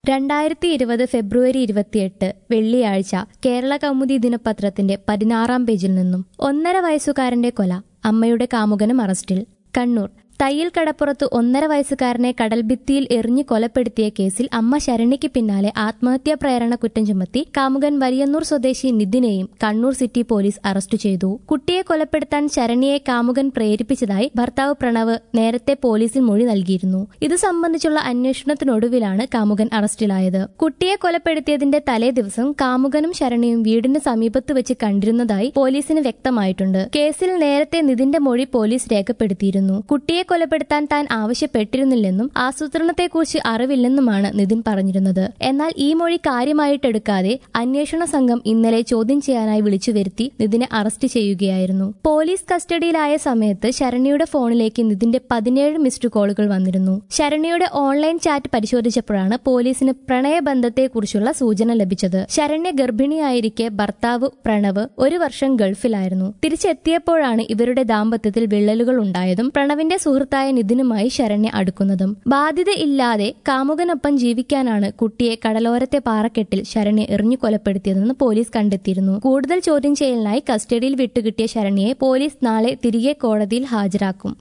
രണ്ടായിരത്തി ഇരുപത് ഫെബ്രുവരി ഇരുപത്തിയെട്ട് വെള്ളിയാഴ്ച കേരള കൗമുദി ദിനപത്രത്തിന്റെ പതിനാറാം പേജിൽ നിന്നും ഒന്നര വയസ്സുകാരന്റെ കൊല അമ്മയുടെ കാമുകനും അറസ്റ്റിൽ കണ്ണൂർ തയ്യിൽ കടപ്പുറത്ത് ഒന്നര വയസ്സുകാരനെ കടൽഭിത്തിയിൽ എറിഞ്ഞു കൊലപ്പെടുത്തിയ കേസിൽ അമ്മ ശരണിക്ക് പിന്നാലെ ആത്മഹത്യാ പ്രേരണ കുറ്റം ചുമത്തി കാമുകൻ വലിയന്നൂർ സ്വദേശി നിതിനെയും കണ്ണൂർ സിറ്റി പോലീസ് അറസ്റ്റ് ചെയ്തു കുട്ടിയെ കൊലപ്പെടുത്താൻ ശരണിയെ കാമുകൻ പ്രേരിപ്പിച്ചതായി ഭർത്താവ് പ്രണവ് നേരത്തെ പോലീസിൽ മൊഴി നൽകിയിരുന്നു ഇത് സംബന്ധിച്ചുള്ള അന്വേഷണത്തിനൊടുവിലാണ് കാമുകൻ അറസ്റ്റിലായത് കുട്ടിയെ കൊലപ്പെടുത്തിയതിന്റെ തലേ ദിവസം കാമുകനും ശരണിയും വീടിന് സമീപത്ത് വെച്ച് കണ്ടിരുന്നതായി പോലീസിന് വ്യക്തമായിട്ടുണ്ട് കേസിൽ നേരത്തെ നിതിന്റെ മൊഴി പോലീസ് രേഖപ്പെടുത്തിയിരുന്നു കുട്ടിയെ കൊലപ്പെടുത്താൻ താൻ ആവശ്യപ്പെട്ടിരുന്നില്ലെന്നും ആസൂത്രണത്തെക്കുറിച്ച് അറിവില്ലെന്നുമാണ് നിതിൻ പറഞ്ഞിരുന്നത് എന്നാൽ ഈ മൊഴി കാര്യമായിട്ടെടുക്കാതെ അന്വേഷണ സംഘം ഇന്നലെ ചോദ്യം ചെയ്യാനായി വിളിച്ചു വരുത്തി നിതിനെ അറസ്റ്റ് ചെയ്യുകയായിരുന്നു പോലീസ് കസ്റ്റഡിയിലായ സമയത്ത് ശരണ്യയുടെ ഫോണിലേക്ക് നിതിന്റെ പതിനേഴ് മിസ്ഡ് കോളുകൾ വന്നിരുന്നു ശരണ്യയുടെ ഓൺലൈൻ ചാറ്റ് പരിശോധിച്ചപ്പോഴാണ് പോലീസിന് പ്രണയബന്ധത്തെക്കുറിച്ചുള്ള സൂചന ലഭിച്ചത് ശരണ്യ ഗർഭിണിയായിരിക്കെ ഭർത്താവ് പ്രണവ് ഒരു വർഷം ഗൾഫിലായിരുന്നു തിരിച്ചെത്തിയപ്പോഴാണ് ഇവരുടെ ദാമ്പത്യത്തിൽ വിള്ളലുകൾ ഉണ്ടായതും പ്രണവിന്റെ സുഹൃത്തായ നിതിനുമായി ശരണ്യ അടുക്കുന്നതും ബാധ്യതയില്ലാതെ കാമുകനൊപ്പം ജീവിക്കാനാണ് കുട്ടിയെ കടലോരത്തെ പാറക്കെട്ടിൽ ശരണ്യ എറിഞ്ഞു കൊലപ്പെടുത്തിയതെന്ന് പോലീസ് കണ്ടെത്തിയിരുന്നു കൂടുതൽ ചോദ്യം ചെയ്യലിനായി കസ്റ്റഡിയിൽ വിട്ടുകിട്ടിയ ശരണ്യയെ പോലീസ് നാളെ തിരികെ കോടതിയിൽ ഹാജരാക്കും